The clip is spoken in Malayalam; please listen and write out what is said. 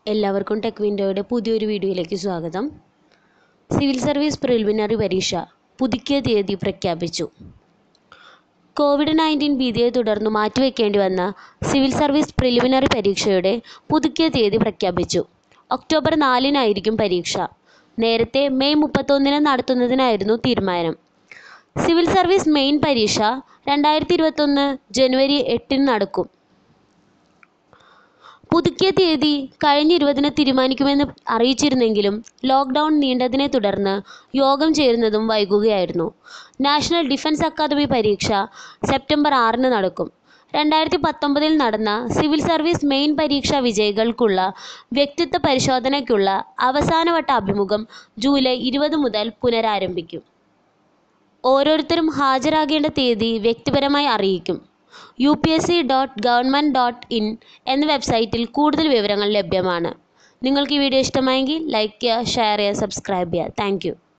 എല്ലാവർക്കും ടെക് വിൻഡോയുടെ പുതിയൊരു വീഡിയോയിലേക്ക് സ്വാഗതം സിവിൽ സർവീസ് പ്രിലിമിനറി പരീക്ഷ പുതുക്കിയ തീയതി പ്രഖ്യാപിച്ചു കോവിഡ് നയൻറ്റീൻ ഭീതിയെ തുടർന്ന് മാറ്റിവെക്കേണ്ടി വന്ന സിവിൽ സർവീസ് പ്രിലിമിനറി പരീക്ഷയുടെ പുതുക്കിയ തീയതി പ്രഖ്യാപിച്ചു ഒക്ടോബർ നാലിനായിരിക്കും പരീക്ഷ നേരത്തെ മെയ് മുപ്പത്തൊന്നിന് നടത്തുന്നതിനായിരുന്നു തീരുമാനം സിവിൽ സർവീസ് മെയിൻ പരീക്ഷ രണ്ടായിരത്തി ഇരുപത്തൊന്ന് ജനുവരി എട്ടിന് നടക്കും പുതുക്കിയ തീയതി കഴിഞ്ഞ ഇരുപതിന് തീരുമാനിക്കുമെന്ന് അറിയിച്ചിരുന്നെങ്കിലും ലോക്ക്ഡൗൺ നീണ്ടതിനെ തുടർന്ന് യോഗം ചേരുന്നതും വൈകുകയായിരുന്നു നാഷണൽ ഡിഫൻസ് അക്കാദമി പരീക്ഷ സെപ്റ്റംബർ ആറിന് നടക്കും രണ്ടായിരത്തി പത്തൊമ്പതിൽ നടന്ന സിവിൽ സർവീസ് മെയിൻ പരീക്ഷാ വിജയികൾക്കുള്ള വ്യക്തിത്വ പരിശോധനയ്ക്കുള്ള അവസാനവട്ട അഭിമുഖം ജൂലൈ ഇരുപത് മുതൽ പുനരാരംഭിക്കും ഓരോരുത്തരും ഹാജരാകേണ്ട തീയതി വ്യക്തിപരമായി അറിയിക്കും U P S C dot government dot in എന്ന വെബ്സൈറ്റിൽ കൂടുതൽ വിവരങ്ങൾ ലഭ്യമാണ് നിങ്ങൾക്ക് ഈ വീഡിയോ ഇഷ്ടമായെങ്കിൽ ലൈക്ക് ചെയ്യുക ഷെയർ ചെയ്യുക സബ്സ്ക്രൈബ് ചെയ്യുക താങ്ക് യു